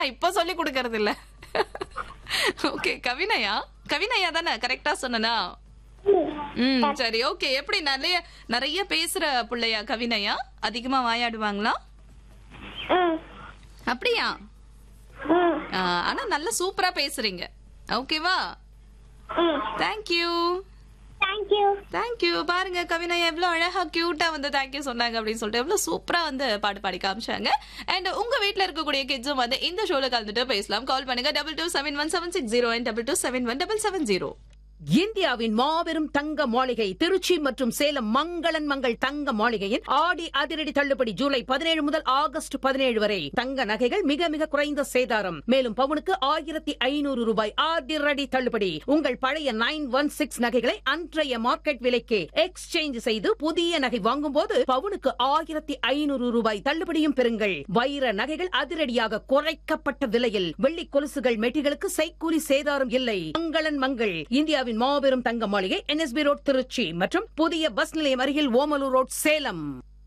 இப்ப சொல்லி கொடுக்கறது இல்ல ஓகே கவினயா கவினயா தானே கரெக்டா சொன்னனா ம் சரி ஓகே எப்படி நிறைய நிறைய பேசுற புள்ளையா கவினயா அதிகமா வாயாடுவாங்களா ம் அப்படியா ம் ஆ, ஆனா நல்லா சூப்பரா பேசுறீங்க ஓகேவா ம் தேங்க்யூ தேங்க்யூ தேங்க்யூ பாருங்க கவினா எவ்வளவு அழகா கியூட்டா வந்து தேங்க்யூ சொன்னாங்க அப்படின்னு சொல்லிட்டு எவ்வளவு சூப்பரா வந்து பாட்டு பாடி காமிச்சாங்க அண்ட் உங்க வீட்ல இருக்கக்கூடிய கிட்ஸும் வந்து இந்த ஷோல கலந்துட்டு பேசலாம் கால் பண்ணுங்க double two seven one seven six zero double two seven one double seven zero இந்தியாவின் மாபெரும் தங்க மாளிகை திருச்சி மற்றும் சேலம் மங்களன் மங்கள் தங்க மாளிகையின் ஆடி அதிரடி தள்ளுபடி ஜூலை பதினேழு முதல் ஆகஸ்ட் பதினேழு வரை தங்க நகைகள் மிக மிக குறைந்த சேதாரம் மேலும் பவுனுக்கு ஆயிரத்தி ஐநூறு ரூபாய் அதிரடி தள்ளுபடி உங்கள் பழைய நைன் ஒன் சிக்ஸ் நகைகளை அன்றைய மார்க்கெட் விலைக்கு எக்ஸ்சேஞ்ச் செய்து புதிய நகை வாங்கும் போது பவுனுக்கு ஆயிரத்தி ஐநூறு ரூபாய் தள்ளுபடியும் பெறுங்கள் வைர நகைகள் அதிரடியாக குறைக்கப்பட்ட விலையில் வெள்ளி கொலுசுகள் மெட்டிகளுக்கு செய்கூலி சேதாரம் இல்லை மங்களன் மங்கள் இந்தியாவின் மாபெரும் தங்க மாளிகை என்எஸ்பி ரோட் திருச்சி மற்றும் புதிய பஸ் நிலையம் அருகில் Omalur road Salem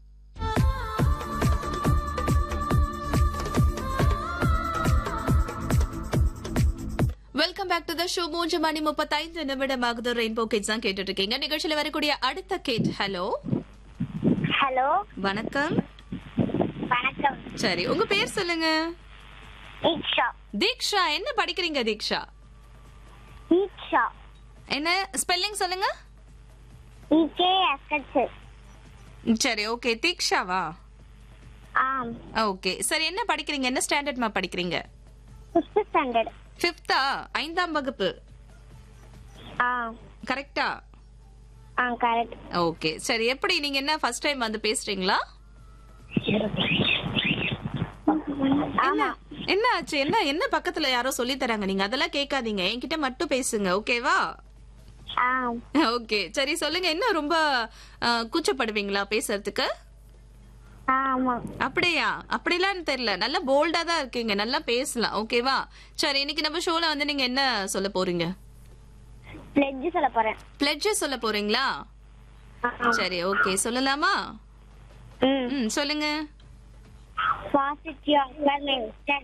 welcome back to the show மூன்று மணி முப்பத்தைந்து நிமிடம் ஆகுது ரெயின்போ கிட்ஸ் தான் கேட்டுட்டு இருக்கீங்க நிகழ்ச்சியில வரக்கூடிய அடுத்த கிட் ஹலோ ஹலோ வணக்கம் வணக்கம் சரி உங்க பேர் சொல்லுங்க ஈக்ஷா தீக்ஷா என்ன படிக்கிறீங்க தீக்ஷா ஈக்ஷா என்ன ஸ்பெல்லிங் சொல்லுங்க ஈகே எஸ்எச் சரி ஓகே தீக்ஷாவா ஆம் ஓகே சரி என்ன படிக்கிறீங்க என்ன ஸ்டாண்டர்ட்மா படிக்கிறீங்க ஃபிஃப்த் ஸ்டாண்டர்ட் ஃபிஃப்த்தா ஐந்தாம் வகுப்பு ஆ கரெக்டா ஆ கரெக்ட் ஓகே சரி எப்படி நீங்க என்ன ஃபர்ஸ்ட் டைம் வந்து பேசுறீங்களா ஆமா என்ன ஆச்சு என்ன என்ன பக்கத்துல யாரோ சொல்லி தராங்க நீங்க அதெல்லாம் கேட்காதீங்க என்கிட்ட மட்டும் பேசுங்க ஓகேவா ஆ ஓகே சரி சொல்லுங்க என்ன ரொம்ப ஆ, கூச்சப்படுவீங்களா பேசுறதுக்கு ஆமா அப்படியா அப்படிலாம் தெரியல நல்லா போல்டா தான் இருக்கீங்க நல்லா பேசலாம் ஓகேவா சரி இன்னைக்கு நம்ம ஷோல வந்து நீங்க என்ன சொல்ல போறீங்க பிளெட்ஜ் சொல்ல போறேன் பிளட்ஜ் சொல்ல போறீங்களா ஆ. சரி ஓகே சொல்லலாமா ம் ம் சொல்லுங்க positive affirmation.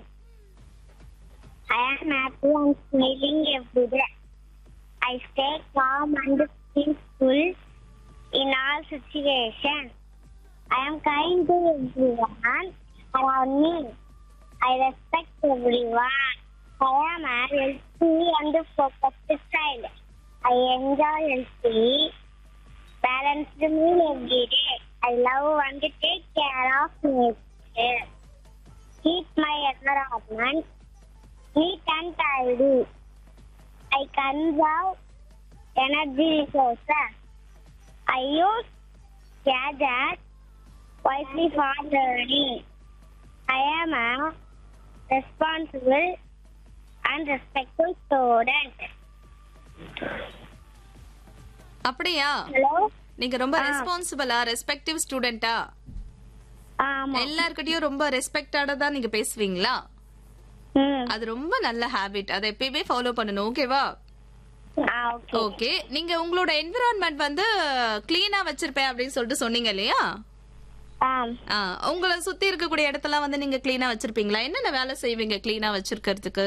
I am happy and smiling every day. I stay calm and peaceful in all situations. I am kind to everyone around me. I respect everyone. I am a healthy and focused child. I enjoy healthy, balanced meal every day. I love and take care of nature. Keep my environment neat and tidy. I conserve energy resources. I use gadgets wisely for learning. I am a responsible and respectful student. அப்படியா Hello? நீங்க ரொம்ப ஆ. ரெஸ்பான்சிபிளா respective ஸ்டூடெண்டா ஆமா எல்லார்கிட்டயும் ரொம்ப ரெஸ்பெக்டோட தான் நீங்க பேசுவீங்களா ம் அது ரொம்ப நல்ல ஹாபிட் அதை எப்பயுமே ஃபாலோ பண்ணணும் ஓகேவா ஆ ஓகே ஓகே நீங்க உங்களோட என்விரான்மெண்ட் வந்து கிளீனா வச்சிருப்பேன் அப்படின்னு சொல்லிட்டு சொன்னீங்க இல்லையா ஆம் ஆ, உங்களை சுத்தி இருக்கக்கூடிய இடத்தெல்லாம் வந்து நீங்க கிளீனா வச்சிருப்பீங்களா என்னென்ன வேலை செய்வீங்க கிளீனா வச்சிருக்கிறதுக்கு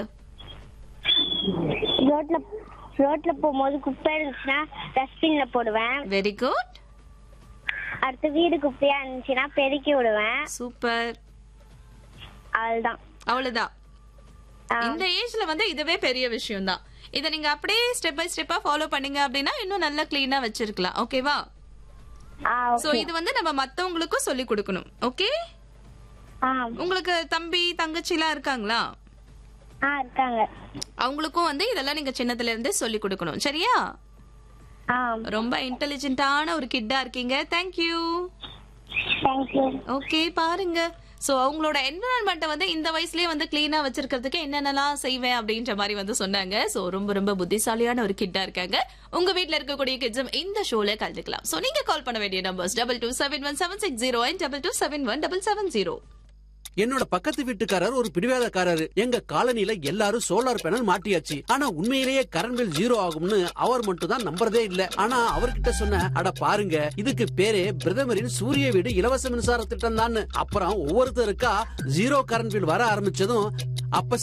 ரோட்ல ரோட்ல போகும்போது குப்பை இருந்துச்சுன்னா டஸ்ட்பின்ல போடுவேன் வெரி குட் அடுத்து வீடு குப்பையா இருந்துச்சுன்னா பெருக்கி விடுவேன் சூப்பர் அவ்வளவுதான் அவ்வளவுதான் ஆ. இந்த ஏஜ்ல வந்து இதுவே பெரிய விஷயம் தான் இதை நீங்க அப்படியே ஸ்டெப் பை ஸ்டெப்பா ஃபாலோ பண்ணீங்க அப்படின்னா இன்னும் நல்லா கிளீனா வச்சிருக்கலாம் ஓகேவா ஆ சோ ஓகே இது வந்து நம்ம மத்தவங்களுக்கும் சொல்லி கொடுக்கணும் ஓகே ஆ உங்களுக்கு தம்பி தங்கச்சி எல்லாம் இருக்காங்களா ஆ இருக்காங்க அவங்களுக்கும் வந்து இதெல்லாம் நீங்க சின்னதுல இருந்தே சொல்லி கொடுக்கணும் சரியா ஆ ரொம்ப இன்டெலிஜென்ட்டான ஒரு கிட்டா இருக்கீங்க தேங்க்யூ தேங்க்யூ ஓகே பாருங்க சோ அவங்களோட என்விரான்மெண்ட்டை வந்து இந்த வயசுலயே வந்து கிளீனா வச்சிருக்கிறதுக்கு என்னென்னலாம் செய்வேன் அப்படின்ற மாதிரி வந்து சொன்னாங்க சோ ரொம்ப ரொம்ப புத்திசாலியான ஒரு கிட்டா இருக்காங்க உங்க வீட்ல இருக்கக்கூடிய கிட்ஸும் இந்த ஷோல கலந்துக்கலாம் சோ நீங்க கால் பண்ண வேண்டிய numbers double two seven one seven six zero double two seven one double seven zero என்னோட பக்கத்து வீட்டுக்காரர் ஒரு பிடிவாதக்காரரு எங்க காலனில எல்லாரும் சோலார் பேனல் மாட்டியாச்சு ஆனா உண்மையிலேயே கரண்ட் பில் ஜீரோ ஆகும்னு அவர் மட்டும் தான் நம்புறதே இல்ல ஆனா அவர்கிட்ட சொன்ன அட பாருங்க இதுக்கு பேரே பிரதமரின் சூரிய வீடு இலவச மின்சார திட்டம் தான் அப்புறம் ஒவ்வொருத்தருக்கா ஜீரோ கரண்ட் பில் வர ஆரம்பிச்சதும் அப்ப